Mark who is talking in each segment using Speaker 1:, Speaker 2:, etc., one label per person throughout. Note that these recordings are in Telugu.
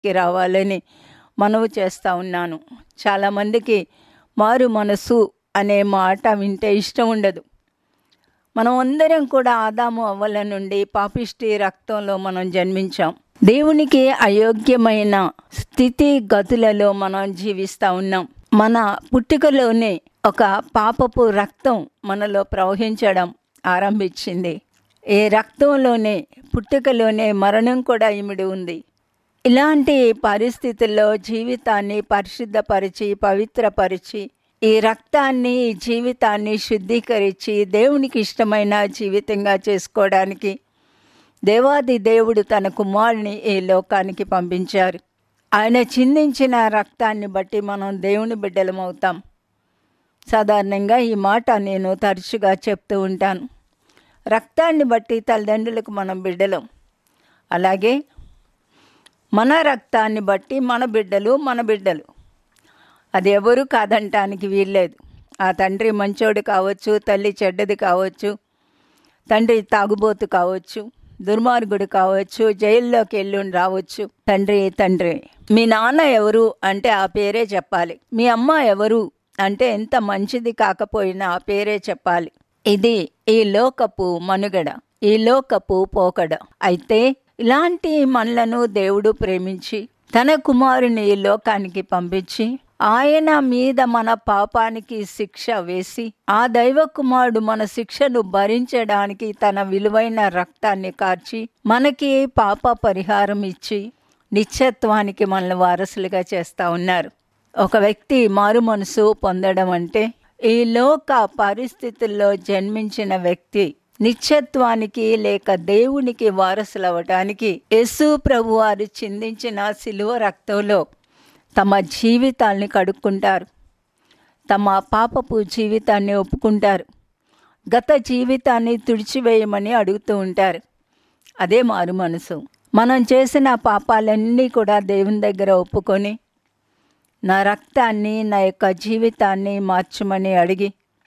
Speaker 1: కి రావాలని మనవి చేస్తూ ఉన్నాను చాలామందికి మారు మనసు అనే మాట వింటే ఇష్టం ఉండదు మనం అందరం కూడా ఆదాము అవ్వల నుండి పాపిష్టి రక్తంలో మనం జన్మించాం దేవునికి అయోగ్యమైన స్థితి గతులలో మనం జీవిస్తూ ఉన్నాం మన పుట్టుకలోనే ఒక పాపపు రక్తం మనలో ప్రవహించడం ఆరంభించింది ఏ రక్తంలోనే పుట్టుకలోనే మరణం కూడా ఇమిడి ఉంది ఇలాంటి పరిస్థితుల్లో జీవితాన్ని పరిశుద్ధపరిచి పవిత్రపరిచి ఈ రక్తాన్ని ఈ జీవితాన్ని శుద్ధీకరించి దేవునికి ఇష్టమైన జీవితంగా చేసుకోవడానికి దేవాది దేవుడు తన కుమారుని ఈ లోకానికి పంపించారు ఆయన చిందించిన రక్తాన్ని బట్టి మనం దేవుని బిడ్డలమవుతాం సాధారణంగా ఈ మాట నేను తరచుగా చెప్తూ ఉంటాను రక్తాన్ని బట్టి తల్లిదండ్రులకు మనం బిడ్డలం అలాగే మన రక్తాన్ని బట్టి మన బిడ్డలు మన బిడ్డలు అది ఎవరు కాదంటానికి వీల్లేదు ఆ తండ్రి మంచోడు కావచ్చు తల్లి చెడ్డది కావచ్చు తండ్రి తాగుబోతు కావచ్చు దుర్మార్గుడు కావచ్చు జైల్లోకి వెళ్ళి రావచ్చు తండ్రి తండ్రి మీ నాన్న ఎవరు అంటే ఆ పేరే చెప్పాలి మీ అమ్మ ఎవరు అంటే ఎంత మంచిది కాకపోయినా ఆ పేరే చెప్పాలి ఇది ఈ లోకపు మనుగడ ఈ లోకపు పోకడ అయితే ఇలాంటి మనలను దేవుడు ప్రేమించి తన కుమారుని ఈ లోకానికి పంపించి ఆయన మీద మన పాపానికి శిక్ష వేసి ఆ దైవ కుమారుడు మన శిక్షను భరించడానికి తన విలువైన రక్తాన్ని కార్చి మనకి పాప పరిహారం ఇచ్చి నిత్యత్వానికి మనల్ని వారసులుగా చేస్తూ ఉన్నారు ఒక వ్యక్తి మారు మనసు పొందడం అంటే ఈ లోక పరిస్థితుల్లో జన్మించిన వ్యక్తి నిత్యత్వానికి లేక దేవునికి వారసులవటానికి యేసు ప్రభు వారు చిందించిన సిలువ రక్తంలో తమ జీవితాల్ని కడుక్కుంటారు తమ పాపపు జీవితాన్ని ఒప్పుకుంటారు గత జీవితాన్ని తుడిచివేయమని అడుగుతూ ఉంటారు అదే మారు మనసు మనం చేసిన పాపాలన్నీ కూడా దేవుని దగ్గర ఒప్పుకొని నా రక్తాన్ని నా యొక్క జీవితాన్ని మార్చమని అడిగి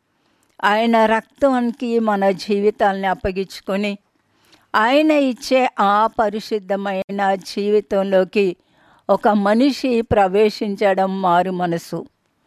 Speaker 1: ఆయన రక్తానికి మన జీవితాల్ని అప్పగించుకొని ఆయన ఇచ్చే ఆ పరిశుద్ధమైన జీవితంలోకి ఒక మనిషి ప్రవేశించడం మారు మనసు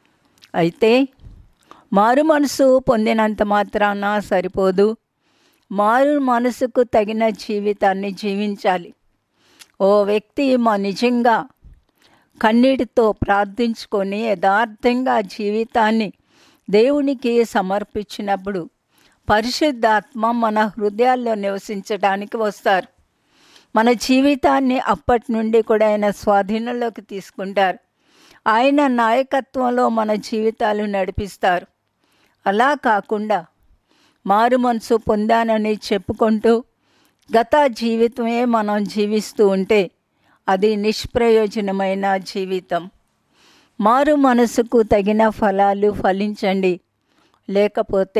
Speaker 1: అయితే మారు మనసు పొందినంత మాత్రాన సరిపోదు మారు మనసుకు తగిన జీవితాన్ని జీవించాలి ఓ వ్యక్తి మా నిజంగా కన్నీటితో ప్రార్థించుకొని యథార్థంగా జీవితాన్ని దేవునికి సమర్పించినప్పుడు పరిశుద్ధాత్మ మన హృదయాల్లో నివసించడానికి వస్తారు మన జీవితాన్ని అప్పటి నుండి కూడా ఆయన స్వాధీనంలోకి తీసుకుంటారు ఆయన నాయకత్వంలో మన జీవితాలు నడిపిస్తారు అలా కాకుండా మారు మనసు పొందానని చెప్పుకుంటూ గత జీవితమే మనం జీవిస్తూ ఉంటే అది నిష్ప్రయోజనమైన జీవితం మారు మనసుకు తగిన ఫలాలు ఫలించండి లేకపోతే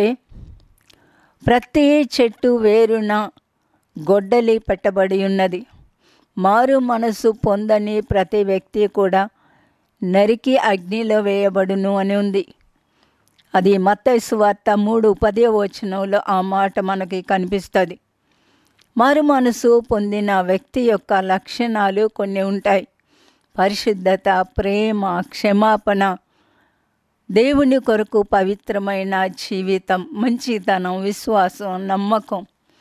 Speaker 1: ప్రతి చెట్టు వేరున గొడ్డలి పెట్టబడి ఉన్నది మారు మనసు పొందని ప్రతి వ్యక్తి కూడా నరికి అగ్నిలో వేయబడును అని ఉంది అది మత్తైసు వార్త మూడు పదే వచనంలో ఆ మాట మనకి కనిపిస్తుంది మారు మనసు పొందిన వ్యక్తి యొక్క లక్షణాలు కొన్ని ఉంటాయి పరిశుద్ధత ప్రేమ క్షమాపణ దేవుని కొరకు పవిత్రమైన జీవితం మంచితనం విశ్వాసం నమ్మకం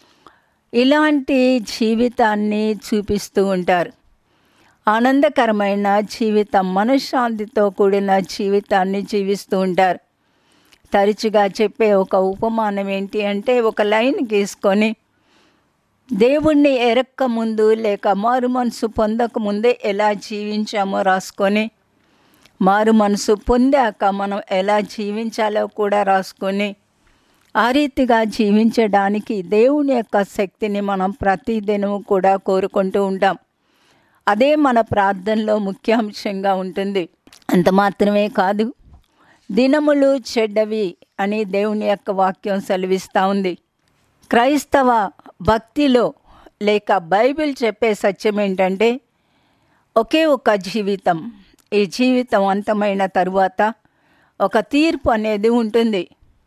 Speaker 1: ఇలాంటి జీవితాన్ని చూపిస్తూ ఉంటారు ఆనందకరమైన జీవితం మనశ్శాంతితో కూడిన జీవితాన్ని జీవిస్తూ ఉంటారు తరచుగా చెప్పే ఒక ఉపమానం ఏంటి అంటే ఒక లైన్ గీసుకొని దేవుణ్ణి ఎరక్క ముందు లేక మారు మనసు పొందక ముందే ఎలా జీవించామో రాసుకొని మారు మనసు పొందాక మనం ఎలా జీవించాలో కూడా రాసుకొని ఆ రీతిగా జీవించడానికి దేవుని యొక్క శక్తిని మనం ప్రతిదినం కూడా కోరుకుంటూ ఉంటాం అదే మన ప్రార్థనలో ముఖ్యాంశంగా ఉంటుంది అంత మాత్రమే కాదు దినములు చెడ్డవి అని దేవుని యొక్క వాక్యం సెలవిస్తూ ఉంది క్రైస్తవ భక్తిలో లేక బైబిల్ చెప్పే సత్యం ఏంటంటే ఒకే ఒక జీవితం ఈ జీవితం అంతమైన తరువాత ఒక తీర్పు అనేది ఉంటుంది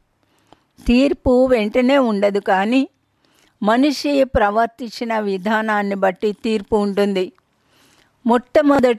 Speaker 1: తీర్పు వెంటనే ఉండదు కానీ మనిషి ప్రవర్తించిన విధానాన్ని బట్టి తీర్పు ఉంటుంది మొట్టమొదటి